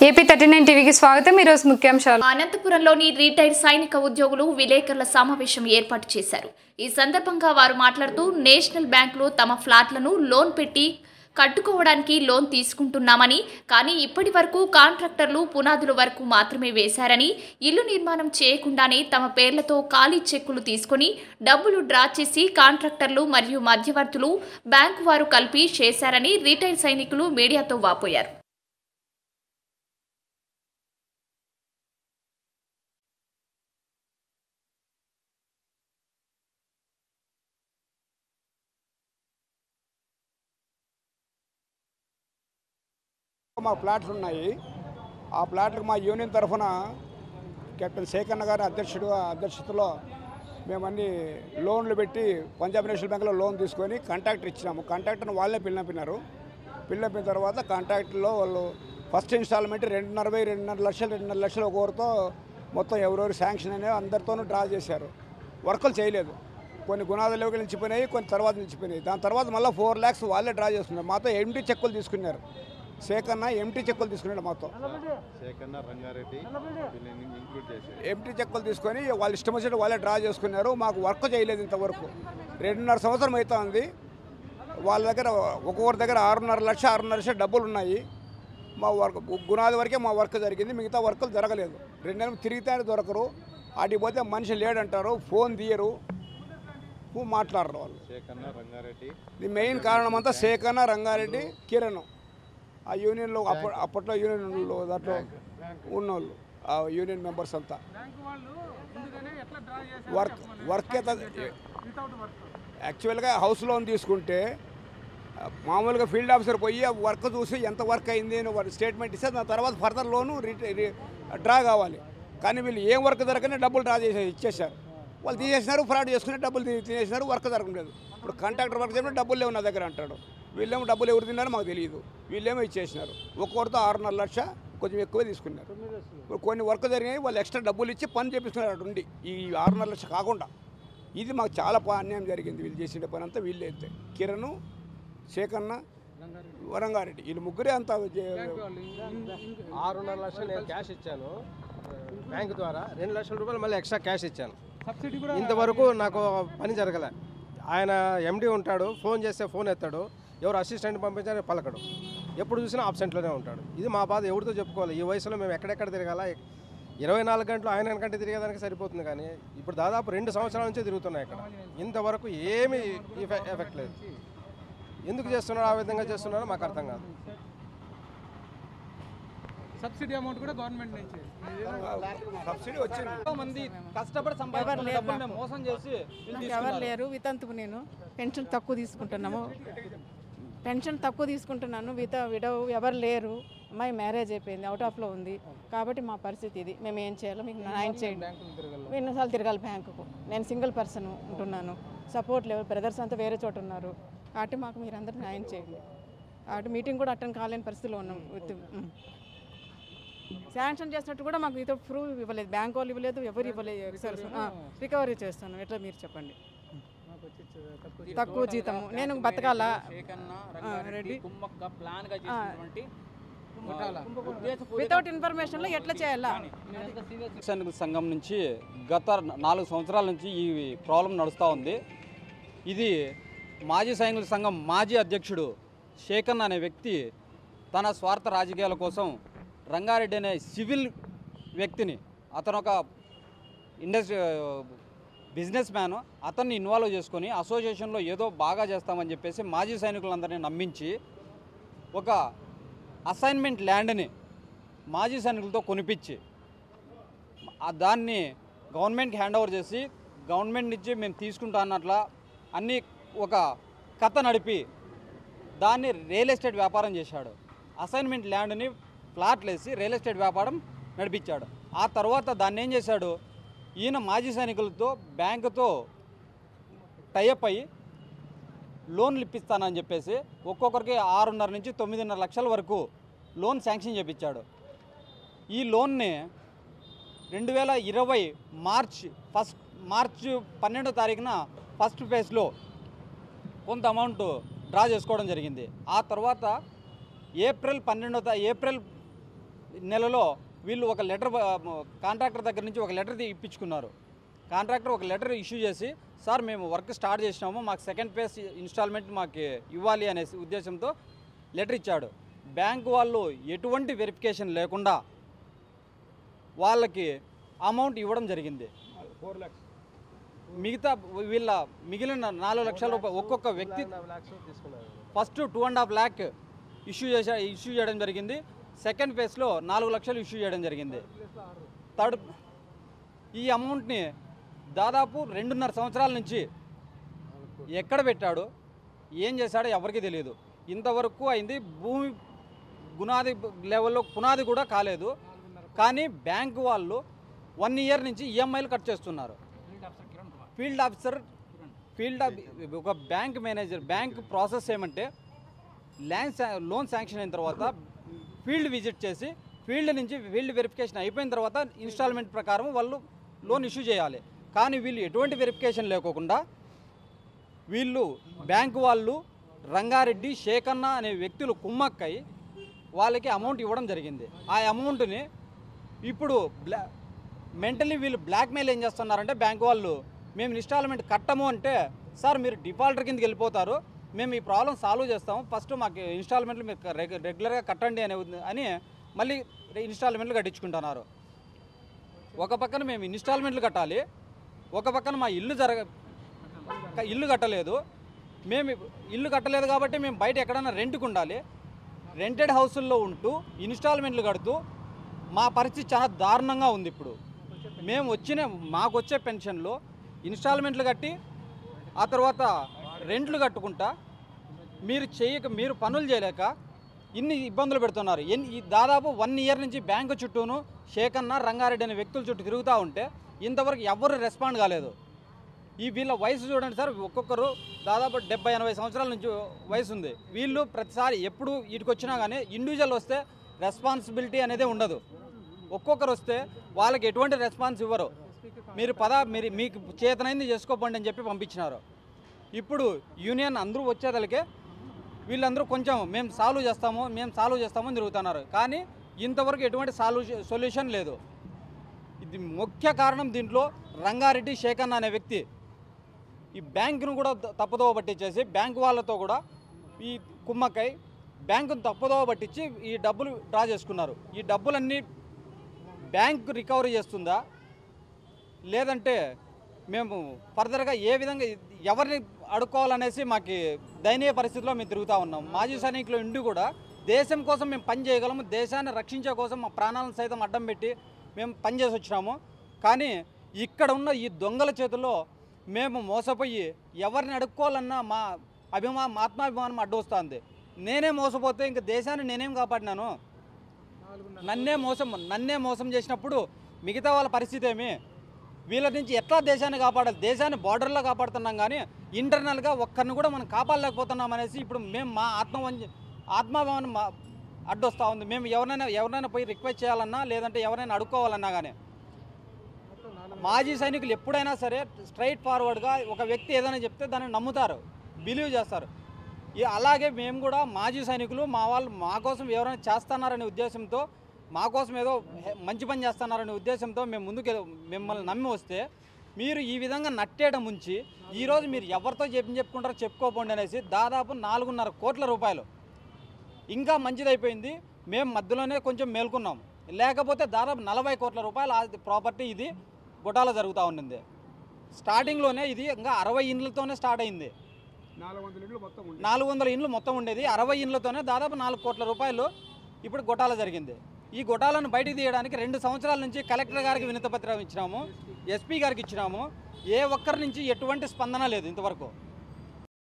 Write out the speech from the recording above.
AP thirty nine టీవీకి స్వాగతం ఈరోజు ముఖ్యాంశాలు అనంతపురంలోని రిటైర్డ్ సైనిక ఉద్యోగులు విలేకరుల సమావేశం ఏర్పాటు చేశారు ఈ సందర్భంగా వారు మాట్లాడుతూ నేషనల్ బ్యాంకులో తమ ఫ్లాట్లను లోన్ పెట్టి కట్టుకోవడానికి లోన్ తీసుకుంటున్నామని కానీ ఇప్పటి వరకు కాంట్రాక్టర్లు పునాదుల వరకు మాత్రమే వేశారని ఇల్లు నిర్మాణం చేయకుండానే తమ పేర్లతో ఖాళీ చెక్కులు తీసుకొని డబ్బులు డ్రా చేసి కాంట్రాక్టర్లు మరియు మధ్యవర్తులు బ్యాంకు వారు కలిపి చేశారని రిటైర్డ్ సైనికులు మీడియాతో వాపోయారు మా ప్లాట్లు ఉన్నాయి ఆ ప్లాట్లకు మా యూనియన్ తరఫున కెప్టెన్ శేఖర్ గారి అధ్యక్షుడు అధ్యక్షతలో మేమన్నీ లోన్లు పెట్టి పంజాబ్ నేషనల్ బ్యాంక్లో లోన్ తీసుకొని కాంట్రాక్టర్ ఇచ్చినాము కాంట్రాక్టర్ని వాళ్ళే పిల్లపిన్నారు పిల్లపిన తర్వాత కాంట్రాక్టర్లో వాళ్ళు ఫస్ట్ ఇన్స్టాల్మెంట్ రెండున్నర వెయ్యి రెండున్నర లక్షలు రెండున్నర లక్షలు ఒక్కొక్కరితో మొత్తం ఎవరెవరు శాంక్షన్ అనేవి అందరితోనూ డ్రా చేశారు వర్కులు చేయలేదు కొన్ని గుణాల లెవెల్ నిలిచిపోయినాయి కొన్ని తర్వాత నిలిచిపోయినాయి దాని తర్వాత మళ్ళీ ఫోర్ ల్యాక్స్ వాళ్ళే డ్రా చేసుకున్నారు మాతో ఎంటీ చెక్కులు తీసుకున్నారు శేఖర్న ఎంటీ చెక్కులు తీసుకున్నాడు మాతో శేఖన్న రంగారెడ్డి వీళ్ళని ఇంక్లూడ్ చేశారు ఎంటీ చెక్కులు తీసుకొని వాళ్ళు ఇష్టం వచ్చినట్టు వాళ్ళే డ్రా చేసుకున్నారు మాకు వర్క్ చేయలేదు ఇంతవరకు రెండున్నర సంవత్సరం అవుతుంది వాళ్ళ దగ్గర ఒక్కొక్కరి దగ్గర ఆరున్నర లక్ష ఆరున్నర లక్ష డబ్బులు ఉన్నాయి మా వర్క్ గుణాది వరకే మా వర్క్ జరిగింది మిగతా వర్కులు జరగలేదు రెండు నెలలు తిరిగితే దొరకరు ఆడికి పోతే మనిషి లేడంటారు ఫోన్ తీయరు ఊ మాట్లాడరు వాళ్ళు శేఖన్న రంగారెడ్డి ఇది మెయిన్ కారణం అంతా శేఖన రంగారెడ్డి కిరణ్ ఆ యూనియన్లో అప్ప అప్పట్లో యూనియన్లో దాంట్లో ఉన్నోళ్ళు ఆ యూనియన్ మెంబర్స్ అంతా వర్క్ వర్క్ అయితే యాక్చువల్గా హౌస్ లోన్ తీసుకుంటే ఆ, మామూలుగా ఫీల్డ్ ఆఫీసర్ పోయి ఆ వర్క్ చూసి ఎంత వర్క్ అయింది అని వాడు స్టేట్మెంట్ ఇస్తే దాని తర్వాత ఫర్దర్ లోను డ్రా కావాలి కానీ వీళ్ళు ఏం వర్క్ జరగనే డబ్బులు డ్రా చేసే ఇచ్చేసారు వాళ్ళు తీసేసినారు ఫ్రాడ్ చేసుకుని డబ్బులు తీ- తినేసినారు వర్క్ జరగలేదు ఇప్పుడు కాంట్రాక్టర్ వర్క్ చేయడం డబ్బులు లేవు నా దగ్గర అంటాడు వీళ్ళేమో డబ్బులు ఎవరు తిన్నారో మాకు తెలియదు వీళ్ళేమో ఇచ్చేసినారు ఒక్కొక్కరితో ఆరున్నర లక్ష కొంచెం ఎక్కువే తీసుకున్నారు ఇప్పుడు కొన్ని వర్క్ జరిగినాయి వాళ్ళు ఎక్స్ట్రా డబ్బులు ఇచ్చి పని చేపిస్తున్నారు అటు ఉండి ఈ ఆరున్నర లక్ష కాకుండా ఇది మాకు చాలా ప- అన్యాయం జరిగింది వీళ్ళు చేసిన పని అంతా వీళ్ళే అయితే కిరణ్ శేఖన్న వరంగారెడ్డి వీళ్ళు ముగ్గురే అంతా చే- ఆరున్నర లక్షలు నేను క్యాష్ ఇచ్చాను బ్యాంక్ ద్వారా రెండు లక్షల రూపాయలు మళ్ళీ ఎక్స్ట్రా క్యాష్ ఇచ్చాను ఇంతవరకు నాకు పని జరగలే ఆయన ఎండి ఉంటాడు ఫోన్ చేస్తే ఫోన్ ఎత్తాడు ఎవరు అసిస్టెంట్ పంపించారో పలకడు ఎప్పుడు చూసినా ఆబ్సెంట్లోనే ఉంటాడు ఇది మా బాధ ఎవరితో చెప్పుకోవాలి ఈ వయసులో మేము ఎక్కడెక్కడ తిరగాల ఇరవై నాలుగు గంటలు ఆయన వెనకంటే తిరిగేదానికి సరిపోతుంది కానీ ఇప్పుడు దాదాపు రెండు సంవత్సరాల నుంచి తిరుగుతున్నాయి ఇక్కడ ఇంతవరకు ఏమీ ఎఫె- ఎఫెక్ట్ లేదు ఎందుకు చేస్తున్నారో ఆ విధంగా చేస్తున్నారో మాకు అర్థం కాదు సబ్సిడీ అమౌంట్ కూడా గవర్నమెంట్ నుంచి సబ్సిడీ వచ్చింది ఎంతో మంది కష్టపడి సంపాదించిన డబ్బుల్ని మోసం చేసి వీళ్ళు నాకు ఎవరు లేరు వితంతువు నేను పెన్షన్ తక్కువ తీసుకుంటున్నాము పెన్షన్ తక్కువ తీసుకుంటున్నాను విత విడవ్ ఎవరు లేరు అమ్మాయి మ్యారేజ్ అయిపోయింది అవుట్ ఆఫ్లో ఉంది కాబట్టి మా పరిస్థితి ఇది మేము ఏం చేయాలో మీకు న్యాయం చేయండి ఎన్నోసార్లు తిరగాలి బ్యాంకుకు నేను సింగిల్ పర్సన్ ఉంటున్నాను సపోర్ట్ లేవు బ్రదర్స్ అంతా వేరే చోట ఉన్నారు కాబట్టి మాకు మీరు అందరూ న్యాయం చేయండి కాబట్టి మీటింగ్ కూడా అటెండ్ కాలేని పరిస్థితిలో ఉన్నాం విత్ ఉమ్. శాంక్షన్ చేసినట్టు కూడా మాకు మీతో ప్రూఫ్ ఇవ్వలేదు బ్యాంక్ వాళ్ళు ఇవ్వలేదు ఎవరు ఇవ్వలేదు సార్ రికవరీ చేస్తాను ఎట్లా మీరు చెప్పండి తక్కువ జీతము నేను బతకాలా ఆ, రెడ్డి కుమ్మక్క ప్లాన్ గా చేసినటువంటి వితౌట్ ఇన్ఫర్మేషన్లో ఎట్లా చేయాలా సైనిక సంఘం నుంచి గత నాలుగు సంవత్సరాల నుంచి ఈ ప్రాబ్లం నడుస్తూ ఉంది ఇది మాజీ సైనికుల సంఘం మాజీ అధ్యక్షుడు శేఖన్ అనే వ్యక్తి తన స్వార్థ రాజకీయాల కోసం రంగారెడ్డి అనే సివిల్ వ్యక్తిని అతను ఒక ఇండస్ట్రీ బిజినెస్ మ్యాన్ అతన్ని ఇన్వాల్వ్ చేసుకొని అసోసియేషన్లో ఏదో బాగా చేస్తామని చెప్పేసి మాజీ సైనికులందరినీ నమ్మించి ఒక అసైన్మెంట్ ల్యాండ్ని మాజీ సైనికులతో కొనిపించి ఆ దాన్ని గవర్నమెంట్కి హ్యాండ్ ఓవర్ చేసి గవర్నమెంట్ నుంచి మేము తీసుకుంటా అన్నట్ల అన్ని ఒక కథ నడిపి దాన్ని రియల్ ఎస్టేట్ వ్యాపారం చేశాడు అసైన్మెంట్ ల్యాండ్ని ప్లాట్లు వేసి రియల్ ఎస్టేట్ వ్యాపారం నడిపించాడు ఆ తర్వాత దాన్ని ఏం చేశాడు ఈయన మాజీ సైనికులతో బ్యాంకుతో టైఅప్ అయ్యి లోన్లు ఇప్పిస్తానని చెప్పేసి ఒక్కొక్కరికి ఆరున్నర నుంచి తొమ్మిదిన్నర లక్షల వరకు లోన్ శాంక్షన్ చేపించాడు ఈ లోన్ని రెండు వేల ఇరవై మార్చ్ ఫస్ట్ మార్చ్ పన్నెండో తారీఖున ఫస్ట్ ఫేజ్లో కొంత అమౌంట్ డ్రా చేసుకోవడం జరిగింది ఆ తర్వాత ఏప్రిల్ పన్నెండో తా ఏప్రిల్ నెలలో వీళ్ళు ఒక లెటర్ కాంట్రాక్టర్ దగ్గర నుంచి ఒక లెటర్ ఇప్పించుకున్నారు కాంట్రాక్టర్ ఒక లెటర్ ఇష్యూ చేసి సార్ మేము వర్క్ స్టార్ట్ చేసినాము మాకు సెకండ్ ఫేజ్ ఇన్స్టాల్మెంట్ మాకు ఇవ్వాలి అనే ఉద్దేశంతో లెటర్ ఇచ్చాడు బ్యాంకు వాళ్ళు ఎటువంటి వెరిఫికేషన్ లేకుండా వాళ్ళకి అమౌంట్ ఇవ్వడం జరిగింది ఫోర్ ల్యాక్స్ మిగతా వీళ్ళ మిగిలిన నాలుగు లక్షల రూపాయలు ఒక్కొక్క వ్యక్తి ల్యాక్స్ తీసుకున్నారు first two and half lakh issue చేసా ఇష్యూ చేయడం జరిగింది సెకండ్ ఫేజ్లో నాలుగు లక్షలు ఇష్యూ చేయడం జరిగింది థర్డ్ ఈ అమౌంట్ని దాదాపు రెండున్నర సంవత్సరాల నుంచి ఎక్కడ పెట్టాడు ఏం చేశాడో ఎవరికీ తెలియదు ఇంతవరకు అయింది భూమి గునాది లెవెల్లో పునాది కూడా కాలేదు కానీ బ్యాంకు వాళ్ళు వన్ ఇయర్ నుంచి ఈఎంఐలు కట్ చేస్తున్నారు ఫీల్డ్ ఆఫీసర్ ఫీల్డ్ ఆఫ్ ఒక బ్యాంక్ మేనేజర్ బ్యాంక్ ప్రాసెస్ ఏమంటే ల్యాండ్ శా- లోన్ శాంక్షన్ అయిన తర్వాత ఫీల్డ్ విజిట్ చేసి ఫీల్డ్ నుంచి ఫీల్డ్ వెరిఫికేషన్ అయిపోయిన తర్వాత ఇన్స్టాల్మెంట్ ప్రకారం వాళ్ళు లోన్ ఇష్యూ చేయాలి కానీ వీళ్ళు ఎటువంటి వెరిఫికేషన్ లేకోకుండా వీళ్ళు బ్యాంకు వాళ్ళు రంగారెడ్డి శేఖన్న అనే వ్యక్తులు కుమ్మక్కై వాళ్ళకి అమౌంట్ ఇవ్వడం జరిగింది ఆ అమౌంట్ని ఇప్పుడు బ్లా మెంటలీ వీళ్ళు బ్లాక్మెయిల్ ఏం చేస్తున్నారంటే బ్యాంక్ వాళ్ళు మేము ఇన్స్టాల్మెంట్ కట్టము అంటే సార్ మీరు డిఫాల్టర్ కిందకి వెళ్ళిపోతారు మేము ఈ ప్రాబ్లం సాల్వ్ చేస్తాము ఫస్ట్ మాకు ఇన్స్టాల్మెంట్లు మీరు రెగ్యు- రెగ్యులర్గా కట్టండి అనే ఉద్ద- అని మళ్ళీ ఇన్స్టాల్మెంట్లు కట్టించుకుంటున్నారు ఒక పక్కన మేము ఇన్స్టాల్మెంట్లు కట్టాలి ఒక పక్కన మా ఇల్లు జరగ క- ఇల్లు కట్టలేదు మేము ఇప్- ఇల్లు కట్టలేదు కాబట్టి మేము బయట ఎక్కడైనా రెంట్కి ఉండాలి రెంటెడ్ హౌసుల్లో ఉంటూ ఇన్స్టాల్మెంట్లు కడుతూ మా పరిస్థితి చాలా దారుణంగా ఉంది ఇప్పుడు మేము వచ్చిన మాకు వచ్చే పెన్షన్లో ఇన్స్టాల్మెంట్లు కట్టి ఆ తర్వాత రెంట్లు కట్టుకుంటా మీరు చేయక మీరు పనులు చేయలేక ఇన్ని ఇబ్బందులు పెడుతున్నారు ఎన్ని ఈ దాదాపు వన్ ఇయర్ నుంచి బ్యాంకు చుట్టూను శేఖన్న రంగారెడ్డి అనే వ్యక్తుల చుట్టూ తిరుగుతూ ఉంటే ఇంతవరకు ఎవ్వరు రెస్పాండ్ కాలేదు ఈ వీళ్ళ వయసు చూడండి సార్ ఒక్కొక్కరు దాదాపు డెబ్బై ఎనభై సంవత్సరాల నుంచి వయసు ఉంది వీళ్ళు ప్రతిసారి ఎప్పుడు వీటికి వచ్చినా కానీ ఇండివిజువల్ వస్తే రెస్పాన్సిబిలిటీ అనేది ఉండదు ఒక్కొక్కరు వస్తే వాళ్ళకి ఎటువంటి రెస్పాన్స్ ఇవ్వరు మీరు పద మీరు మీకు చేతనైంది చేసుకోకండి అని చెప్పి పంపించినారు ఇప్పుడు యూనియన్ అందరూ వచ్చేదలకే వీళ్ళందరూ కొంచెం మేము సాల్వ్ చేస్తాము మేము సాల్వ్ చేస్తామని తిరుగుతున్నారు కానీ ఇంతవరకు ఎటువంటి సాల్వ్ సొల్యూషన్ లేదు ఇది ముఖ్య కారణం దీంట్లో రంగారెడ్డి శేఖన్న అనే వ్యక్తి ఈ బ్యాంకును కూడా త- తప్పుదోవ పట్టించేసి బ్యాంకు వాళ్ళతో కూడా ఈ కుమ్మక్కై బ్యాంకును తప్పుదోవ పట్టించి ఈ డబ్బులు డ్రా చేసుకున్నారు ఈ డబ్బులన్నీ బ్యాంకు రికవరీ చేస్తుందా లేదంటే మేము ఫర్దర్గా ఏ విధంగా ఎవరిని అడుక్కోవాలనేసి మాకు దయనీయ పరిస్థితిలో మేము తిరుగుతూ ఉన్నాం మాజీ సైనికులు ఇండి కూడా దేశం కోసం మేము పని చేయగలము దేశాన్ని రక్షించే కోసం మా ప్రాణాలను సైతం అడ్డం పెట్టి మేము పనిచేసి వచ్చినాము కానీ ఇక్కడ ఉన్న ఈ దొంగల చేతుల్లో మేము మోసపోయి ఎవరిని అడుక్కోవాలన్నా మా అభిమా మా ఆత్మాభిమానం అడ్డు వస్తుంది నేనే మోసపోతే ఇంక దేశాన్ని నేనేం కాపాడినాను నన్నే మోసం నన్నే మోసం చేసినప్పుడు మిగతా వాళ్ళ పరిస్థితి ఏమి వీళ్ళ నుంచి ఎట్లా దేశాన్ని కాపాడాలి దేశాన్ని బార్డర్లో కాపాడుతున్నాం కానీ ఇంటర్నల్గా ఒక్కరిని కూడా మనం కాపాడలేకపోతున్నాం అనేసి ఇప్పుడు మేము మా ఆత్మ ఆత్మాభిమానం మా అడ్డొస్తూ ఉంది మేము ఎవరైనా ఎవరైనా పోయి రిక్వెస్ట్ చేయాలన్నా లేదంటే ఎవరైనా అడుక్కోవాలన్నా కానీ మాజీ సైనికులు ఎప్పుడైనా సరే స్ట్రైట్ ఫార్వర్డ్గా ఒక వ్యక్తి ఏదైనా చెప్తే దాన్ని నమ్ముతారు బిలీవ్ చేస్తారు ఈ అలాగే మేము కూడా మాజీ సైనికులు మా వాళ్ళు మా కోసం ఎవరైనా చేస్తున్నారనే ఉద్దేశంతో మా కోసం ఏదో హె- మంచి పని చేస్తున్నారనే ఉద్దేశంతో మేము ముందుకు మిమ్మల్ని నమ్మి వస్తే మీరు ఈ విధంగా నట్టేయడం ఉంచి ఈరోజు మీరు ఎవరితో చెప్పి చెప్పుకుంటారో చెప్పుకోపోండి అనేసి దాదాపు నాలుగున్నర కోట్ల రూపాయలు ఇంకా మంచిదైపోయింది మేము మధ్యలోనే కొంచెం మేల్కొన్నాం లేకపోతే దాదాపు నలభై కోట్ల రూపాయల ఆస్తి ప్రాపర్టీ ఇది గుటాల జరుగుతూ ఉండింది స్టార్టింగ్లోనే ఇది ఇంకా అరవై ఇండ్లతోనే స్టార్ట్ అయింది నాలుగు వందల ఇళ్ళు మొత్తం ఉంది నాలుగు వందల ఇండ్లు మొత్తం ఉండేది అరవై ఇండ్లతోనే దాదాపు నాలుగు కోట్ల రూపాయలు ఇప్పుడు గొటాల జరిగింది ఈ గొటాలను బయటికి తీయడానికి రెండు సంవత్సరాల నుంచి కలెక్టర్ గారికి వినతి పత్రం ఇచ్చినాము ఎస్పీ గారికి ఇచ్చినాము ఏ ఒక్కరి నుంచి ఎటువంటి స్పందన లేదు ఇంతవరకు